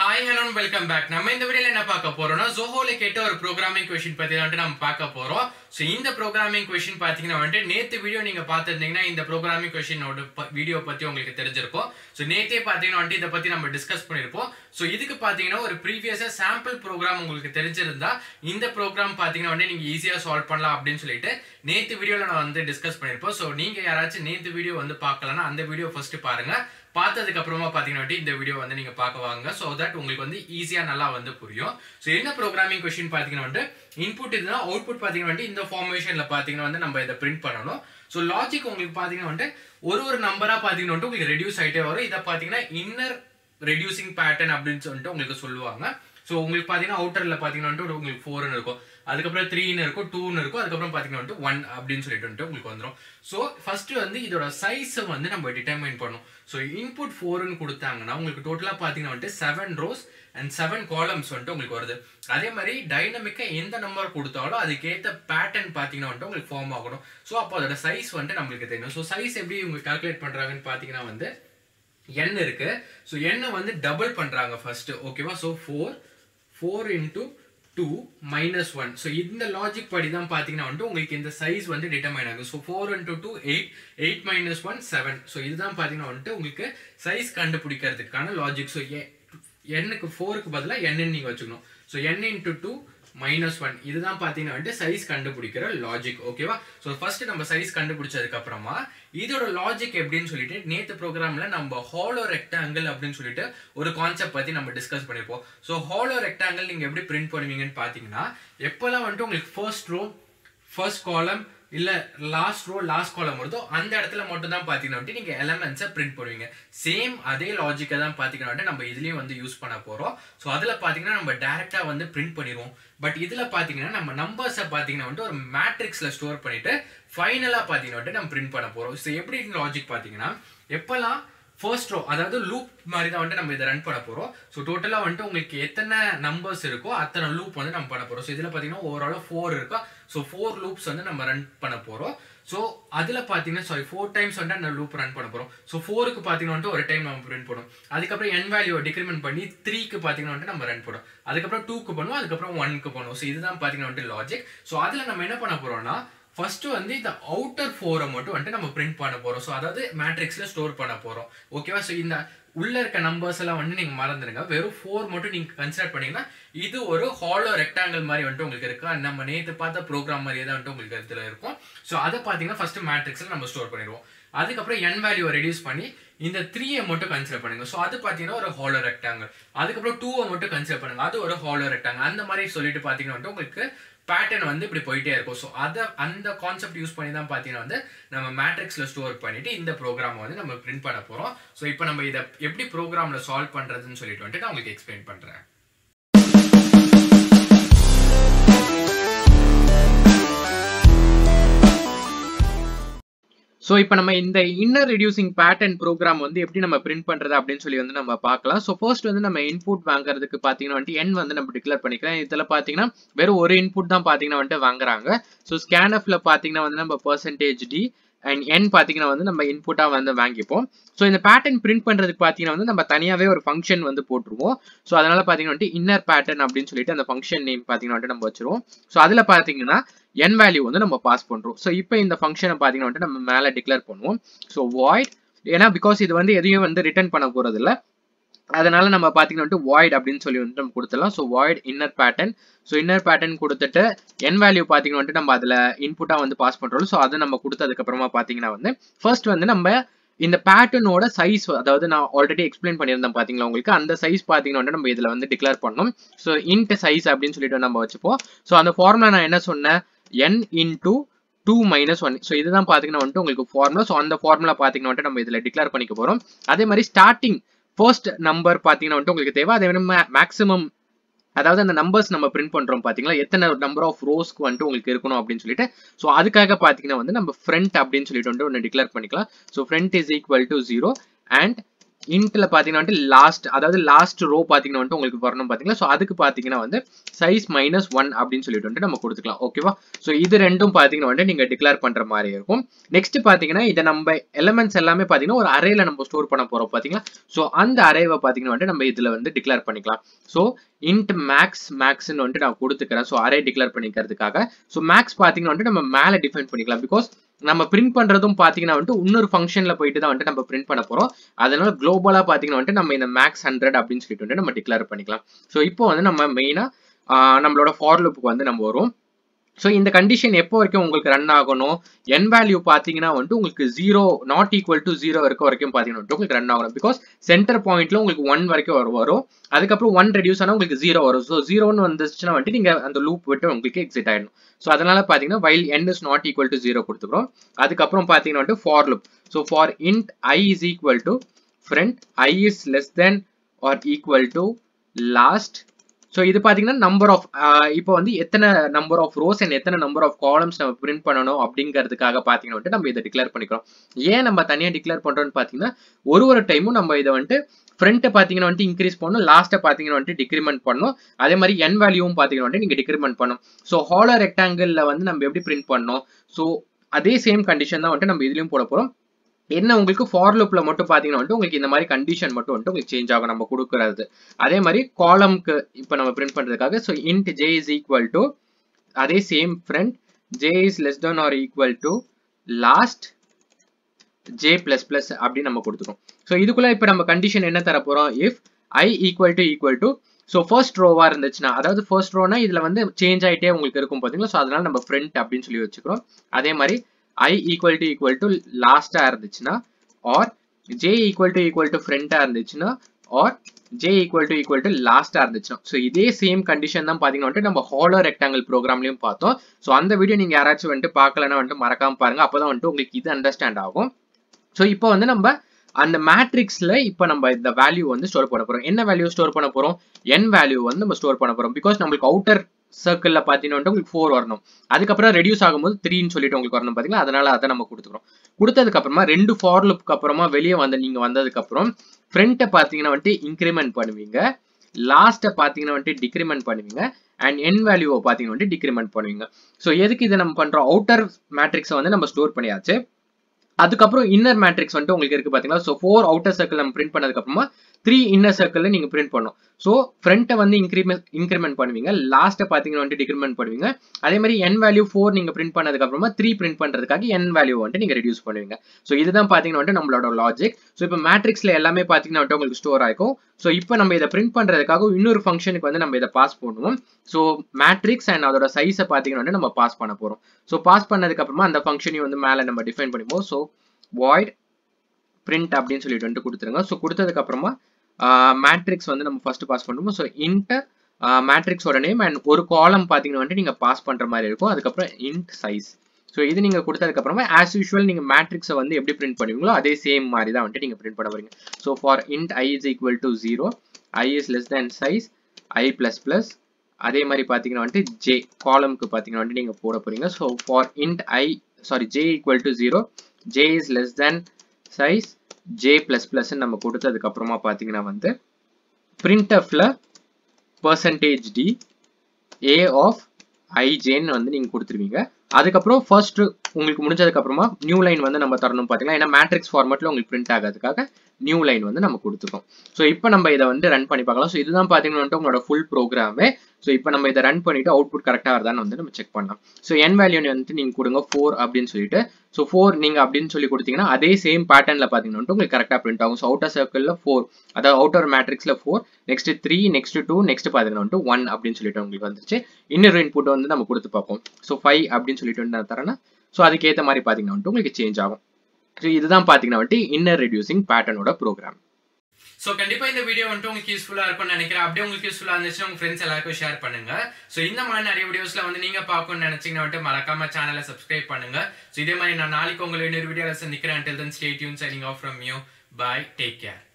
hi hello welcome back நம்ம இந்த வீடியோல என்ன பார்க்க போறோம்னா ஜோஹோல கேட்ட ஒரு ப்ரோக்ராமிங் கொஸ்டின் பத்தி தான் வந்துட்டு நம்ம பார்க்க போறோம் ஸோ இந்த ப்ரோக்ராமிங் கொஸ்டின் பாத்தீங்கன்னா வந்துட்டு நேத்து வீடியோ நீங்க பார்த்திருந்தீங்கன்னா இந்த ப்ரோக்ராமிங் கொஸ்டினோட வீடியோ பத்தி உங்களுக்கு தெரிஞ்சிருக்கும் ஸோ நேத்தே பாத்தீங்கன்னா வந்துட்டு இதை பத்தி நம்ம டிஸ்கஸ் பண்ணிருப்போம் ஸோ இதுக்கு பாத்தீங்கன்னா ஒரு ப்ரீவியஸா சாம்பிள் ப்ரோக்ராம் உங்களுக்கு தெரிஞ்சிருந்தா இந்த ப்ரோக்ராம் பாத்தீங்கன்னா வந்து நீங்க ஈஸியா சால்வ் பண்ணலாம் அப்படின்னு சொல்லிட்டு நேத்து வீடியோல நான் வந்து டிஸ்கஸ் பண்ணிருப்போம் ஸோ நீங்க யாராச்சும் நேத்து வீடியோ வந்து பார்க்கலன்னா அந்த வீடியோ ஃபர்ஸ்ட் பாருங்க பார்த்ததுக்கு அப்புறமா பாத்தீங்கன்னா இந்த வீடியோ வந்து நீங்க பார்க்க வாங்க ஸோ தட் உங்களுக்கு வந்து ஈஸியா நல்லா வந்து புரியும் ஸோ என்ன ப்ரோக்ராமிங் கொஸ்டின் பாத்தீங்கன்னா வந்து இன்புட் இதுனா அவுட்புட் பாத்தீங்கன்னா வந்து இந்த ஃபார்மேஷன்ல பாத்தீங்கன்னா வந்து நம்ம இதை பிரிண்ட் பண்ணணும் ஸோ லாஜிக் உங்களுக்கு பாத்தீங்கன்னா வந்து ஒரு ஒரு நம்பரா பாத்தீங்கன்னா வந்து உங்களுக்கு ரெடியூஸ் ஆயிட்டே வரும் இதை பாத்தீங்கன்னா இன்னர் ரெடியூசிங் பேட்டர்ன் அப்படின்னு சொல்லிட்டு உங்களுக்கு சொல்லுவாங்க ஸோ உங்களுக்கு பார்த்தீங்கன்னா அவுட்டரில் பார்த்தீங்கன்னா வந்துட்டு உங்களுக்கு ஃபோர்னு இருக்கும் அதுக்கப்புறம் த்ரீன்னு இருக்கும் டூன்னு இருக்கும் அதுக்கப்புறம் பார்த்தீங்கன்னா வந்துட்டு ஒன் அப்படின்னு சொல்லிட்டு வந்துட்டு உங்களுக்கு வந்துடும் ஸோ ஃபர்ஸ்ட் வந்து இதோட சைஸை வந்து நம்ம டிட்டர்மைன் பண்ணணும் ஸோ இன்புட் ஃபோர்னு கொடுத்தாங்கன்னா உங்களுக்கு டோட்டலாக பார்த்தீங்கன்னா வந்துட்டு seven rows and seven columns வந்துட்டு உங்களுக்கு வருது அதே மாதிரி டைனமிக்காக எந்த நம்பர் கொடுத்தாலும் அதுக்கேற்ற பேட்டர்ன் பார்த்தீங்கன்னா வந்துட்டு உங்களுக்கு ஃபார்ம் ஆகணும் ஸோ அப்போ அதோட சைஸ் வந்துட்டு நம்மளுக்கு தெரியும் ஸோ சைஸ் எப்படி இவங்க கால்குலேட் பண்ணுறாங்கன்னு பார்த்தீங்கன்னா வந்து n இருக்கு ஸோ n வந்து டபுள் பண்றாங்க ஃபர்ஸ்ட் ஓகேவா so four four into two minus one so இந்த லாஜிக் படி தான் பார்த்தீங்கன்னா வந்துட்டு உங்களுக்கு இந்த சைஸ் வந்து டிட்டர்மைன் ஆகும் so four into two eight eight minus one seven so இதுதான் பார்த்தீங்கன்னா வந்துட்டு உங்களுக்கு சைஸ் கண்டுபிடிக்கிறதுக்கான லாஜிக் ஸோ எண்ணுக்கு ஃபோருக்கு பதிலாக என்னு நீங்கள் வச்சுக்கணும் so n into two minus one இதுதான் பார்த்தீங்கன்னா வந்துட்டு சைஸ் கண்டுபிடிக்கிற லாஜிக் ஓகேவா ஸோ ஃபர்ஸ்ட் நம்ம சைஸ் கண்டுபிடிச்சதுக்கு அப்புறமா இதோட லாஜிக் எப்படின்னு சொல்லிட்டு நேத்து ப்ரோக்ராம்ல நம்ம ஹாலோ ரெக்டாங்கிள் அப்படின்னு சொல்லிட்டு ஒரு கான்செப்ட் பத்தி நம்ம டிஸ்கஸ் பண்ணிருப்போம் ஸோ ஹாலோ ரெக்டாங்கிள் நீங்க எப்படி பிரிண்ட் பண்ணுவீங்கன்னு பாத்தீங்கன்னா எப்பெல்லாம் வந்துட்டு உங்களுக்கு ஃபர்ஸ்ட் ரோ ஃபர்ஸ்ட் காலம் இல்ல லாஸ்ட் ரோ லாஸ்ட் காலம் வருதோ அந்த இடத்துல மட்டும் தான் பாத்தீங்கன்னா நீங்க எலமெண்ட்ஸை பிரிண்ட் பண்ணுவீங்க சேம் அதே லாஜிக்கை தான் பாத்தீங்கன்னா நம்ம இதுலயும் வந்து யூஸ் பண்ண போறோம் ஸோ அதுல பாத்தீங்கன்னா நம்ம டைரக்டா வந்து பிரிண்ட் பண்ணிடுவோம் பட் இதுல பாத்தீங்கன்னா நம்ம நம்பர்ஸை பாத்தீங்கன்னா வந்துட்டு ஒரு மேட்ரிக்ஸ்ல ஸ்டோர் பண்ணிட்டு ஃபைனலா பாத்தீங்கன்னா நம்ம பிரிண்ட் பண்ண போறோம் ஸோ எப்படி லாஜிக் பாத்தீங்கன்னா எப்பெல்லாம் ஃபர்ஸ்ட் ரோ அதாவது லூப் மாதிரி தான் வந்துட்டு நம்ம இதை ரன் பண்ண போறோம் ஸோ டோட்டலாக வந்துட்டு உங்களுக்கு எத்தனை நம்பர்ஸ் இருக்கோ அத்தனை லூப் வந்து நம்ம பண்ண போறோம் ஸோ இதில் பார்த்தீங்கன்னா ஓவராலாக ஃபோர் இருக்கா ஸோ ஃபோர் லூப்ஸ் வந்து நம்ம ரன் பண்ண போறோம் ஸோ அதில் பார்த்தீங்கன்னா சாரி ஃபோர் டைம்ஸ் வந்து அந்த லூப் ரன் பண்ண போகிறோம் ஸோ ஃபோருக்கு பார்த்தீங்கன்னா வந்துட்டு ஒரு டைம் நம்ம ரன் பண்ணுவோம் அதுக்கப்புறம் என் வேல்யூ டிக்ரிமெண்ட் பண்ணி த்ரீக்கு பார்த்தீங்கன்னா வந்துட்டு நம்ம ரன் பண்ணுவோம் அதுக்கப்புறம் டூக்கு பண்ணுவோம் அதுக்கப்புறம் ஒன்க்கு பண்ணுவோம் ஸோ இதுதான் பார்த்தீங்கன்னா வந்துட்டு லாஜிக் ஸோ அதில் நம்ம என்ன பண்ண போறோம்னா ஃபர்ஸ்ட் வந்து இந்த அவுட்டர் ஃபோரை மட்டும் வந்துட்டு நம்ம பிரிண்ட் பண்ண போறோம் ஸோ அதாவது மேட்ரிக்ஸ்ல ஸ்டோர் பண்ண போறோம் ஓகேவா ஸோ இந்த உள்ள இருக்க நம்பர்ஸ் எல்லாம் வந்து நீங்க மறந்துடுங்க வெறும் ஃபோர் மட்டும் நீங்க கன்சிடர் பண்ணீங்கன்னா இது ஒரு ஹாலோ ரெக்டாங்கிள் மாதிரி வந்துட்டு உங்களுக்கு இருக்கு நம்ம நேற்று பார்த்த ப்ரோக்ராம் மாதிரியே தான் வந்துட்டு உங்களுக்கு இதுல இருக்கும் ஸோ அதை பார்த்தீங்கன்னா ஃபர்ஸ்ட் மேட்ரிக்ஸ்ல நம்ம ஸ்டோர் பண்ணிடுவோம் அதுக்கப்புறம் என் வேல்யூவை ரெடியூஸ் பண்ணி இந்த த்ரீயை மட்டும் கன்சிடர் பண்ணுங்க ஸோ அது பார்த்தீங்கன்னா ஒரு ஹாலோ ரெக்டாங்கிள் அதுக்கப்புறம் டூவை மட்டும் கன்சிடர் பண்ணுங்க அது ஒரு ஹாலோ ரெக்டாங்கிள் அந்த மாதிரி சொல்லிட்டு பார்த்தீங்கன்னா வந்துட்டு உங்களுக்கு பேட்டர்ன் வந்து இப்படி போயிட்டே இருக்கும் ஸோ அதை அந்த கான்செப்ட் யூஸ் பண்ணி தான் பார்த்தீங்கன்னா வந்து நம்ம மேட்ரிக்ஸில் ஸ்டோர் பண்ணிட்டு இந்த ப்ரோக்ராம் வந்து நம்ம பிரிண்ட் பண்ண போகிறோம் ஸோ இப்போ நம்ம இதை எப்படி ப்ரோக்ராமில் சால்வ் பண்ணுறதுன்னு சொல்லிட்டு வந்துட்டு நான் உங்களுக்கு எக்ஸ்பிளைன் பண்ணுறேன் ஸோ இப்போ நம்ம இந்த இன்னர் ரெடியூசிங் பேட்டர்ன் ப்ரோக்ராம் வந்து எப்படி நம்ம பிரிண்ட் பண்ணுறது அப்படின்னு சொல்லி வந்து நம்ம பார்க்கலாம் ஸோ ஃபர்ஸ்ட் வந்து நம்ம இன்புட் வாங்குறதுக்கு பார்த்தீங்கன்னா வந்துட்டு என் வந்து நம்ம டிக்ளேர் பண்ணிக்கலாம் இதில் பார்த்தீங்கன்னா வெறும் ஒரு இன்புட் தான் பார்த்தீங்கன்னா வந்துட்டு வாங்குறாங்க ஸோ ஸ்கேனஃப்ல பார்த்தீங்கன்னா வந்து நம்ம பர்சன்டேஜ் டி அண்ட் என் பார்த்தீங்கன்னா வந்து நம்ம இன்புட்டாக வந்து வாங்கிப்போம் ஸோ இந்த பேட்டர்ன் பிரிண்ட் பண்ணுறதுக்கு பார்த்தீங்கன்னா வந்து நம்ம தனியாகவே ஒரு ஃபங்க்ஷன் வந்து போட்டுருவோம் ஸோ அதனால பார்த்தீங்கன்னா வந்துட்டு இன்னர் பேட்டர்ன் அப்படின்னு சொல்லிட்டு அந்த ஃபங்க்ஷன் நேம் பார்த்தீங்கன்னா வந்துட்டு நம்ம வச்சிருவோம் ஸோ அதில் பார்த்தீங்கன்னா என் வேல்யூ வந்து நம்ம பாஸ் பண்ணுறோம் ஸோ இப்போ இந்த ஃபங்க்ஷனை பார்த்தீங்கன்னா வந்துட்டு நம்ம மேலே டிக்ளேர் பண்ணுவோம் ஸோ வாய்ட் ஏன்னா பிகாஸ் இது வந்து எதையும் வந்து ரிட்டர்ன் பண்ண போகிறது இல்லை அதனால நம்ம பார்த்தீங்கன்னா வந்துட்டு வாய்ட் அப்படின்னு சொல்லி வந்துட்டு நம்ம கொடுத்துடலாம் so void inner pattern so inner pattern கொடுத்துட்டு என் வேல்யூ பார்த்தீங்கன்னா வந்துட்டு நம்ம அதில் இன்புட்டாக வந்து பாஸ் பண்ணுறோம் ஸோ அதை நம்ம கொடுத்ததுக்கப்புறமா பார்த்தீங்கன்னா வந்து ஃபர்ஸ்ட் வந்து நம்ம இந்த பேட்டர்னோட சைஸ் அதாவது நான் ஆல்ரெடி எக்ஸ்பிளைன் பண்ணியிருந்தேன் பார்த்தீங்களா உங்களுக்கு அந்த சைஸ் பார்த்தீங்கன்னா வந்து நம்ம இதில் வந்து டிக்ளேர் பண்ணணும் ஸோ இன்ட் சைஸ் அப்படின்னு சொல்லிட்டு நம்ம வச்சுப்போம் ஸோ அந்த ஃபார்முலா நான் என்ன சொன்னேன் n into two minus one so இதுதான் பார்த்தீங்கன்னா வந்துட்டு உங்களுக்கு ஃபார்முலா ஸோ அந்த ஃபார்முலா பார்த்தீங்கன்னா வந்துட்டு நம்ம இதில் டிக்ளேர் பண்ணிக்க போகிறோம் அதே மாதிரி ஸ்டார்டிங் ஃபர்ஸ்ட் நம்பர் பார்த்தீங்கன்னா வந்துட்டு உங்களுக்கு தேவை அதே மாதிரி மேக்ஸிமம் அதாவது அந்த நம்பர்ஸ் நம்ம பிரிண்ட் பண்றோம் பாத்தீங்களா எத்தனை நம்பர் ஆஃப் ரோஸ்க்கு வந்துட்டு உங்களுக்கு இருக்கணும் அப்படின்னு சொல்லிட்டு ஸோ அதுக்காக பாத்தீங்கன்னா வந்து நம்ம ஃப்ரண்ட் அப்படின்னு சொல்லிட்டு வந்து ஒன்று டிக்ளேர் பண்ணிக்கலாம் so front is equal to zero and இன்ட்ல பாத்தீங்கன்னா வந்து லாஸ்ட் அதாவது லாஸ்ட் ரோ பாத்தீங்கன்னா வந்து உங்களுக்கு வரணும் பாத்தீங்களா ஸோ அதுக்கு பாத்தீங்கன்னா வந்து சைஸ் மைனஸ் ஒன் அப்படின்னு சொல்லிட்டு வந்து நம்ம கொடுத்துக்கலாம் ஓகேவா ஸோ இது ரெண்டும் பாத்தீங்கன்னா வந்து நீங்க டிக்ளேர் பண்ற மாதிரி இருக்கும் நெக்ஸ்ட் பாத்தீங்கன்னா இதை நம்ம எலமெண்ட்ஸ் எல்லாமே பாத்தீங்கன்னா ஒரு அரேல நம்ம ஸ்டோர் பண்ண போறோம் பாத்தீங்களா ஸோ அந்த அரேவை பாத்தீங்கன்னா வந்து நம்ம இதுல வந்து டிக்ளேர் பண்ணிக்கலாம் ஸோ இன்ட் மேக்ஸ் மேக்ஸ்னு வந்துட்டு நான் கொடுத்துக்கிறேன் ஸோ அரே டிக்ளேர் பண்ணிக்கிறதுக்காக ஸோ மேக்ஸ் பாத்தீங்கன்னா வந்து நம்ம மேலே டிஃபைன் பண்ணிக்கலாம் பிகாஸ் நம்ம பிரிண்ட் பண்றதும் பாத்தீங்கன்னா வந்துட்டு இன்னொரு ஃபங்க்ஷன்ல போயிட்டு தான் வந்துட்டு நம்ம பிரிண்ட் பண்ண போறோம் அதனால குளோபலா பாத்தீங்கன்னா வந்துட்டு நம்ம இந்த மேக்ஸ் ஹண்ட்ரட் அப்படின்னு சொல்லிட்டு வந்து நம்ம டிக்ளேர் பண்ணிக்கலாம் ஸோ இப்போ வந்து நம்ம மெயினா நம்மளோட ஃபார் லுப்புக்கு வந்து நம்ம வரும் ஸோ இந்த கண்டிஷன் எப்போ வரைக்கும் உங்களுக்கு ரன் ஆகணும் என் வேல்யூ பார்த்தீங்கன்னா வந்துட்டு உங்களுக்கு zero not equal to zero இருக்க வரைக்கும் பார்த்தீங்கன்னா வந்துட்டு உங்களுக்கு ரன் ஆகணும் பிகாஸ் சென்டர் பாயிண்ட்ல உங்களுக்கு ஒன் வரைக்கும் வரும் வரும் அதுக்கப்புறம் ஒன் ரெடியூஸ் ஆனால் உங்களுக்கு ஜீரோ வரும் ஸோ ஜீரோன்னு வந்துச்சுன்னா வந்துட்டு நீங்கள் அந்த லூப் விட்டு உங்களுக்கு எக்ஸிட் ஆயிடும் ஸோ அதனால பார்த்தீங்கன்னா while n is not equal to zero கொடுத்துக்கிறோம் அதுக்கப்புறம் பார்த்தீங்கன்னா வந்துட்டு for loop so for int i is equal to front i is less than or equal to last so இது பார்த்தீங்கன்னா நம்பர் ஆஃப் இப்போ வந்து எத்தனை நம்பர் ஆஃப் ரோஸ் அண்ட் எத்தனை நம்பர் ஆஃப் காலம்ஸ் நம்ம பிரிண்ட் பண்ணணும் அப்படிங்கிறதுக்காக பார்த்தீங்கன்னா வந்துட்டு நம்ம இதை டிக்ளேர் பண்ணிக்கிறோம் ஏன் நம்ம தனியாக டிக்ளேர் பண்ணுறோம்னு பார்த்தீங்கன்னா ஒரு ஒரு டைமும் நம்ம இதை வந்துட்டு ஃப்ரண்ட்டை பார்த்தீங்கன்னா வந்துட்டு இன்க்ரீஸ் பண்ணணும் லாஸ்ட்டை பார்த்தீங்கன்னா வந்துட்டு டிக்ரிமெண்ட் பண்ணணும் அதே மாதிரி என் வேல்யூவும் பார்த்தீங்கன்னா வந்துட்டு நீங்கள் டிக்ரிமெண்ட் பண்ணணும் ஸோ ஹாலோ ரெக்டாங்கிளில் வந்து நம்ம எப்படி பிரிண்ட் பண்ணோம் ஸோ அதே சேம் கண்டிஷன் தான் வந்துட்டு நம்ம இதுலையும் போட போகிறோம் என்ன உங்களுக்கு ஃபார் லூப்ல மட்டும் பாத்தீங்கன்னா வந்துட்டு உங்களுக்கு இந்த மாதிரி கண்டிஷன் மட்டும் வந்துட்டு உங்களுக்கு சேஞ்ச் ஆகும் நம்ம கொடுக்கறது அதே மாதிரி காலம்க்கு இப்போ நம்ம பிரிண்ட் பண்றதுக்காக so int j is equal to அதே same front j is less than or equal to last j plus plus அப்படின்னு நம்ம கொடுத்துருக்கோம் ஸோ இதுக்குள்ள இப்போ நம்ம கண்டிஷன் என்ன தர போறோம் if i equal to equal to so first ரோவா இருந்துச்சுன்னா அதாவது ஃபர்ஸ்ட் ரோனா இதுல வந்து சேஞ்ச் ஆயிட்டே உங்களுக்கு இருக்கும் பாத்தீங்களா ஸோ அதனால நம்ம ஃப்ரண்ட் அப்படின்னு சொல்லி வச்சுக்கிறோம் அதே மாதிரி i equal to equal to last இருந்துச்சுன்னா or j equal to equal to front இருந்துச்சுன்னா or j equal to equal to last இருந்துச்சுன்னா ஸோ இதே சேம் கண்டிஷன் தான் பாத்தீங்கன்னா நம்ம ஹாலோ ரெக்டாங்கிள் ப்ரோக்ராம்லயும் பார்த்தோம் ஸோ அந்த வீடியோ நீங்க யாராச்சும் வந்துட்டு பார்க்கலன்னா வந்துட்டு மறக்காம பாருங்க அப்பதான் வந்துட்டு உங்களுக்கு இது அண்டர்ஸ்டாண்ட் ஆகும் ஸோ இப்போ வந்து நம்ம அந்த மேட்ரிக்ஸ்ல இப்போ நம்ம இந்த வேல்யூ வந்து ஸ்டோர் பண்ண போறோம் என்ன வேல்யூ ஸ்டோர் பண்ண போறோம் என் வேல்யூ வந்து நம்ம ஸ்டோர் பண்ண போறோம் பிகாஸ் நம்மளுக்கு அவுட்டர் சர்க்கிள்ல பாத்தீங்கன்னா உங்களுக்கு ஃபோர் வரணும் அதுக்கப்புறம் ரெடியூஸ் ஆகும்போது த்ரீன்னு சொல்லிட்டு உங்களுக்கு வரணும் பாத்தீங்களா அதனால அதை நம்ம கொடுத்துக்கிறோம் கொடுத்ததுக்கு அப்புறமா ரெண்டு ஃபார் லுக்கு அப்புறமா வெளியே வந்து நீங்க வந்ததுக்கு அப்புறம் ஃப்ரண்ட்டை பாத்தீங்கன்னா வந்துட்டு இன்க்ரிமெண்ட் பண்ணுவீங்க லாஸ்ட்டை பாத்தீங்கன்னா வந்துட்டு டிக்ரிமெண்ட் பண்ணுவீங்க அண்ட் என் வேல்யூவை பாத்தீங்கன்னா வந்துட்டு டிக்ரிமெண்ட் பண்ணுவீங்க ஸோ எதுக்கு இதை நம்ம பண்றோம் அவுட்டர் மேட்ரிக்ஸை வந்து நம்ம ஸ்டோர் பண்ணியாச்சு அதுக்கப்புறம் இன்னர் மேட்ரிக்ஸ் வந்துட்டு உங்களுக்கு இருக்கு பாத்தீங்களா ஸோ ஃபோர் அவுட்டர் சர்க்கிள் நம்ம பிரிண்ட் பண்ணதுக்கு அப்புறமா த்ரீ இன்னர் சர்க்கிள் நீங்க பிரிண்ட் பண்ணும் ஸோ ஃப்ரண்ட்டை வந்து இன்க்ரிமெண்ட் இன்க்ரிமெண்ட் பண்ணுவீங்க லாஸ்ட்டை பார்த்தீங்கன்னா வந்துட்டு டிக்ரிமெண்ட் பண்ணுவீங்க அதே மாதிரி என் வேல்யூ ஃபோர் நீங்க பிரிண்ட் பண்ணதுக்கு அப்புறமா த்ரீ பிரிண்ட் பண்றதுக்காக என் வேல்யூ வந்துட்டு நீங்க ரெடியூஸ் பண்ணுவீங்க ஸோ இதுதான் பார்த்தீங்கன்னா வந்துட்டு நம்மளோட லாஜிக் ஸோ இப்போ மேட்ரிக்ஸ்ல எல்லாமே பார்த்தீங்கன்னா வந்துட்டு உங்களுக்கு ஸ்டோர் ஆகும் ஸோ இப்போ நம்ம இதை பிரிண்ட் பண்றதுக்காக இன்னொரு ஃபங்க்ஷனுக்கு வந்து நம்ம இதை பாஸ் பண்ணுவோம் ஸோ மேட்ரிக்ஸ் அண்ட் அதோட சைஸை பார்த்தீங்கன்னா வந்து நம்ம பாஸ் பண்ண போறோம் ஸோ பாஸ் பண்ணதுக்கு அப்புறமா அந்த ஃபங்க்ஷனையும் வந்து மேலே நம்ம டிஃபைன் பண்ணிப்போம் ஸோ வாய்ட் பிரிண்ட் அப்படின்னு சொல்லிட்டு வந்துட்டு கொடுத்துருங்க ஸோ கொடுத்ததுக்கு அப்புறமா மேட்ரிக்ஸ் வந்து நம்ம ஃபர்ஸ்ட் பாஸ் பண்ணுவோம் ஸோ இன்ட் மேட்ரிக்ஸோட நேம் அண்ட் ஒரு காலம் பார்த்தீங்கன்னா வந்துட்டு நீங்கள் பாஸ் பண்ணுற மாதிரி இருக்கும் அதுக்கப்புறம் இன்ட் சைஸ் ஸோ இது நீங்கள் கொடுத்ததுக்கப்புறமா ஆஸ் யூஷுவல் நீங்கள் மேட்ரிக்ஸை வந்து எப்படி பிரிண்ட் பண்ணுவீங்களோ அதே சேம் மாதிரி தான் வந்துட்டு நீங்கள் பிரிண்ட் பண்ண போறீங்க so for int i is equal to zero i is less than size i plus plus அதே மாதிரி பார்த்தீங்கன்னா வந்துட்டு ஜே காலம்க்கு பார்த்தீங்கன்னா வந்துட்டு நீங்கள் போட போறீங்க so for int i sorry j equal to zero j is less than size j plus plus நம்ம கொடுத்ததுக்கு அப்புறமா பார்த்தீங்கன்னா வந்து பிரிண்ட்எஃப்ல பர்சன்டேஜ் டி ஏ ஆஃப் ஐஜேன்னு வந்து நீங்கள் கொடுத்துருவீங்க அதுக்கப்புறம் ஃபர்ஸ்ட் உங்களுக்கு முடிஞ்சதுக்கு அப்புறமா நியூ லைன் வந்து நம்ம தரணும் பார்த்தீங்கன்னா ஏன்னா மேட்ரிக்ஸ் ஃபார்மேட்டில் உங்களுக்கு பிரிண்ட் ஆகிறதுக்காக நியூ லைன் வந்து நம்ம கொடுத்துருக்கோம் ஸோ இப்போ நம்ம இதை வந்து ரன் பண்ணி பார்க்கலாம் ஸோ இதுதான் பார்த்தீங்கன்னா உங்களோட ஃபுல் ப்ரோக்ராமே ஸோ இப்போ நம்ம இதை ரன் பண்ணிட்டு அவுட்புட் கரெக்டாக வருதான்னு வந்து நம்ம செக் பண்ணலாம் ஸோ என் வேல்யூ வந்துட்டு நீங்கள் கொடுங்க ஃபோர் அப்படின்னு சொல்லிட்டு ஸோ ஃபோர் நீங்கள் அப்படின்னு சொல்லி கொடுத்தீங்கன்னா அதே சேம் பேட்டர்னில் பார்த்தீங்கன்னா உங்களுக்கு கரெக்டாக பிரிண்ட் ஆகும் ஸோ அவுட்டர் சர்க்கிளில் ஃபோர் அதாவது அவுட்டர் மேட்ரிக்ஸில் four next three next two next பார்த்தீங்கன்னா வந்துட்டு ஒன் அப்படின்னு சொல்லிட்டு உங்களுக்கு வந்துச்சு இன்னொரு இன்புட் வந்து நம்ம கொடுத்து பார்ப்போம் ஸோ ஃபைவ் அப்படின்னு சொல்லிட்டு வந்து நான் தரேன்னா ஸோ அதுக்கேற்ற மாதிரி பார்த்தீங்கன்னா வந்துட்டு உங்களுக்கு சேஞ்ச் ஆகும் ஸோ இதுதான் பார்த்தீங்கன்னா வந்துட்டு இன்னர் ரெடியூசிங் பேட்டர்னோட ப்ரோக்ராம் ஸோ கண்டிப்பா இந்த வீடியோ வந்துட்டு உங்களுக்கு யூஸ்ஃபுல்லா இருக்கும்னு நினைக்கிறேன் அப்படியே உங்களுக்கு யூஸ்ஃபுல்லா இருந்துச்சுன்னா உங்க ஃப்ரெண்ட்ஸ் எல்லாருக்கும் ஷேர் பண்ணுங்க ஸோ இந்த மாதிரி நிறைய வீடியோஸ்ல வந்து நீங்க பார்க்கணும்னு நினைச்சீங்கன்னா வந்துட்டு மறக்காம சேனலை சப்ஸ்கிரைப் பண்ணுங்க ஸோ இதே மாதிரி நான் நாளைக்கு உங்களை இன்னொரு வீடியோல சந்திக்கிறேன் until then stay tuned signing off from you bye take care